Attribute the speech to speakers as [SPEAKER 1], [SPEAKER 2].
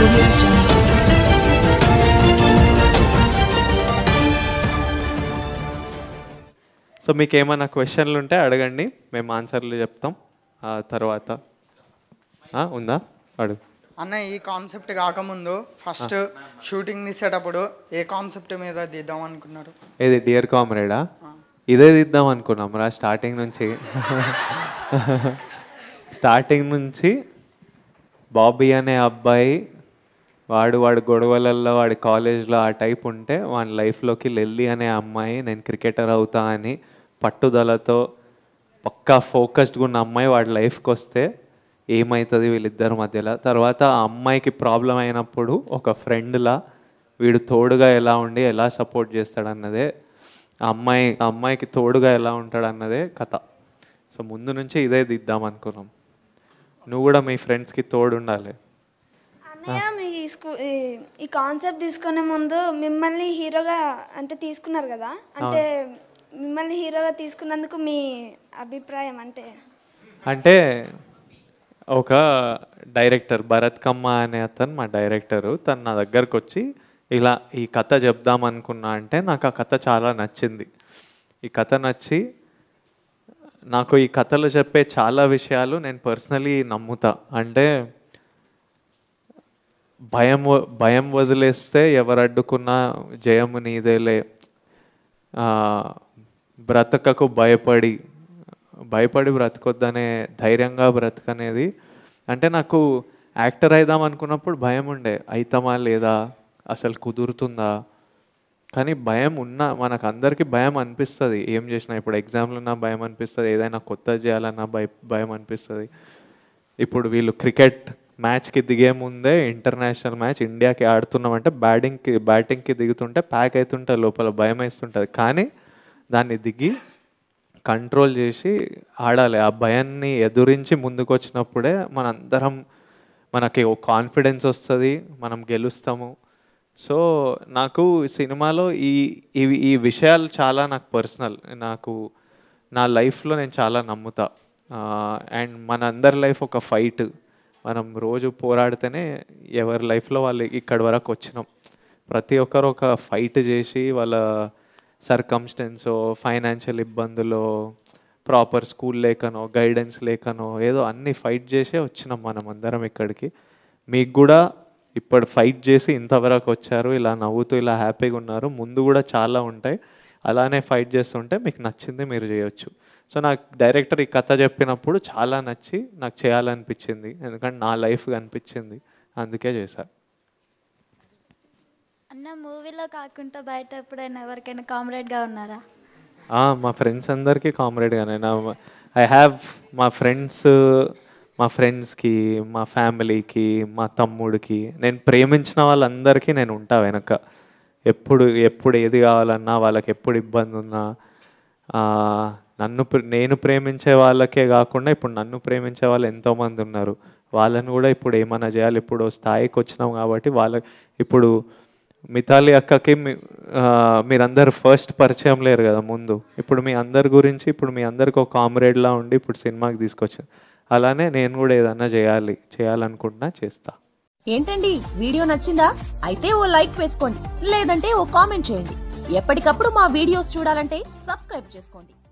[SPEAKER 1] audio jungle.
[SPEAKER 2] So మీకు ఏమైనా క్వశ్చన్లు ఉంటే అడగండి మేము ఆన్సర్లు చెప్తాం ఆ తర్వాత ఆ, ఉందా అడుగు
[SPEAKER 3] అన్న ఈ కాన్సెప్ట్ కాకముందు ఫస్ట్ షూటింగ్ తీసేటప్పుడు ఏ కాన్సెప్ట్ మీద తీద్దాం అనుకున్నారు
[SPEAKER 2] ఏది డియర్ కామ్రేడా ఇదే తీద్దాం అనుకున్నాం రా స్టార్టింగ్ నుంచి స్టార్టింగ్ నుంచి బాబీ అనే అబ్బాయి వాడు వాడు గొడవలల్లో వాడి కాలేజ్లో ఆ టైప్ ఉంటే వాడి లైఫ్లోకి లెల్లి అనే అమ్మాయి నేను క్రికెటర్ అవుతా అని పట్టుదలతో పక్కా ఫోకస్డ్గా ఉన్న అమ్మాయి వాడి లైఫ్కి వస్తే ఏమవుతుంది వీళ్ళిద్దరి మధ్యలో తర్వాత ఆ అమ్మాయికి ప్రాబ్లం అయినప్పుడు ఒక ఫ్రెండ్లా వీడు తోడుగా ఎలా ఉండి ఎలా సపోర్ట్ చేస్తాడన్నదే ఆ అమ్మాయి ఆ అమ్మాయికి తోడుగా ఎలా ఉంటాడన్నదే కథ సో ముందు నుంచి ఇదే దిద్దాం అనుకున్నాం నువ్వు కూడా మీ ఫ్రెండ్స్కి తోడు ఉండాలి
[SPEAKER 4] అన్నయ్య మీ స్కూ ఈ- ఈ కాన్సెప్ట్ తీసుకునే ముందు మిమ్మల్ని హీరోగా అంటే తీసుకున్నారు కదా అంటే మిమ్మల్ని హీరోగా తీసుకున్నందుకు మీ అభిప్రాయం అంటే
[SPEAKER 2] అంటే ఒక డైరెక్టర్ భరత్ కమ్మ అనే అతను మా డైరెక్టరు తను నా దగ్గరకు వచ్చి ఇలా ఈ కథ చెప్దాం అనుకున్నా అంటే నాకు ఆ కథ చాలా నచ్చింది ఈ కథ నచ్చి నాకు ఈ కథలో చెప్పే చాలా విషయాలు నేను పర్సనలీ నమ్ముతా అంటే భయం వ- భయం వదిలేస్తే ఎవరు అడ్డుకున్నా జయము నీదేలే ఆ, బ్రతకకు భయపడి భయపడి బ్రతకొద్దనే ధైర్యంగా బ్రతకనేది అంటే నాకు యాక్టర్ అయిదాం అనుకున్నప్పుడు భయం ఉండే అయితామా లేదా అసలు కుదురుతుందా కానీ భయం ఉన్న మనకు అందరికీ భయం అనిపిస్తుంది ఏం చేసినా ఇప్పుడు ఎగ్జామ్లు ఉన్నా భయం అనిపిస్తుంది ఏదైనా కొత్త చేయాలన్నా భయ భయం అనిపిస్తుంది ఇప్పుడు వీళ్ళు క్రికెట్ మ్యాచ్కి దిగే ముందే ఇంటర్నేషనల్ మ్యాచ్ ఇండియాకి ఆడుతున్నామంటే బ్యాటింగ్కి బ్యాటింగ్కి దిగుతుంటే ప్యాక్ అవుతుంటుంది లోపల భయం వేస్తుంటుంది కానీ దాన్ని దిగి కంట్రోల్ చేసి ఆడాలి ఆ భయాన్ని ఎదురించి ముందుకు వచ్చినప్పుడే మనందరం మనకి ఒక కాన్ఫిడెన్స్ వస్తుంది మనం గెలుస్తాము సో నాకు సినిమాలో ఈ ఇవి ఈ విషయాలు చాలా నాకు పర్సనల్ నాకు నా లైఫ్లో నేను చాలా నమ్ముతా అండ్ మన అందరి లైఫ్ ఒక ఫైట్ మనం రోజు పోరాడితేనే ఎవరి లైఫ్లో వాళ్ళు ఇక్కడి వరకు వచ్చినాం ప్రతి ఒక్కరు ఒక ఫైట్ చేసి వాళ్ళ సర్కమ్స్టెన్సో ఫైనాన్షియల్ ఇబ్బందులో ప్రాపర్ స్కూల్ లేకనో గైడెన్స్ లేకనో ఏదో అన్ని ఫైట్ చేసే వచ్చినాం మనం అందరం ఇక్కడికి మీకు కూడా ఇప్పుడు ఫైట్ చేసి ఇంతవరకు వచ్చారు ఇలా నవ్వుతూ ఇలా హ్యాపీగా ఉన్నారు ముందు కూడా చాలా ఉంటాయి అలానే ఫైట్ చేస్తుంటే మీకు నచ్చింది మీరు చేయొచ్చు సో నాకు డైరెక్టర్ ఈ కథ చెప్పినప్పుడు చాలా నచ్చి నాకు చేయాలనిపించింది ఎందుకంటే నా లైఫ్ అనిపించింది అందుకే చేశాను
[SPEAKER 5] అన్న మూవీలో కాకుండా బయట ఎప్పుడైనా ఎవరికైనా కామ్రేడ్గా ఉన్నారా
[SPEAKER 2] ఆ, మా ఫ్రెండ్స్ అందరికీ కామ్రేడ్గానే నా ఐ హ్యావ్ మా ఫ్రెండ్స్ మా ఫ్రెండ్స్కి మా ఫ్యామిలీకి మా తమ్ముడికి నేను ప్రేమించిన వాళ్ళందరికీ నేను ఉంటా వెనక ఎప్పుడు ఎప్పుడు ఏది కావాలన్నా వాళ్ళకి ఎప్పుడు ఇబ్బంది ఉన్నా ఆ, నన్ను ప్ర- నేను ప్రేమించే వాళ్ళకే కాకుండా ఇప్పుడు నన్ను ప్రేమించే వాళ్ళు ఎంతోమంది ఉన్నారు వాళ్ళని కూడా ఇప్పుడు ఏమైనా చేయాలి ఇప్పుడు ఓ స్థాయికి వచ్చినాం కాబట్టి వాళ్ళ ఇప్పుడు మిథాలి అక్కకి మీ- ఆ, మీరందరు ఫస్ట్ పరిచయం లేరు కదా ముందు ఇప్పుడు మీ అందరి గురించి ఇప్పుడు మీ అందరికి ఒక కామ్రేడ్లా ఉండి ఇప్పుడు సినిమాకి తీసుకొచ్చాను అలానే నేను కూడా ఏదన్నా చేయాలి చేయాలనుకుంటున్నా చేస్తా
[SPEAKER 6] ఏంటండి వీడియో నచ్చిందా అయితే ఓ లైక్ వేసుకోండి లేదంటే ఓ కామెంట్ చేయండి ఎప్పటికప్పుడు మా వీడియోస్ చూడాలంటే సబ్స్క్రైబ్ చేసుకోండి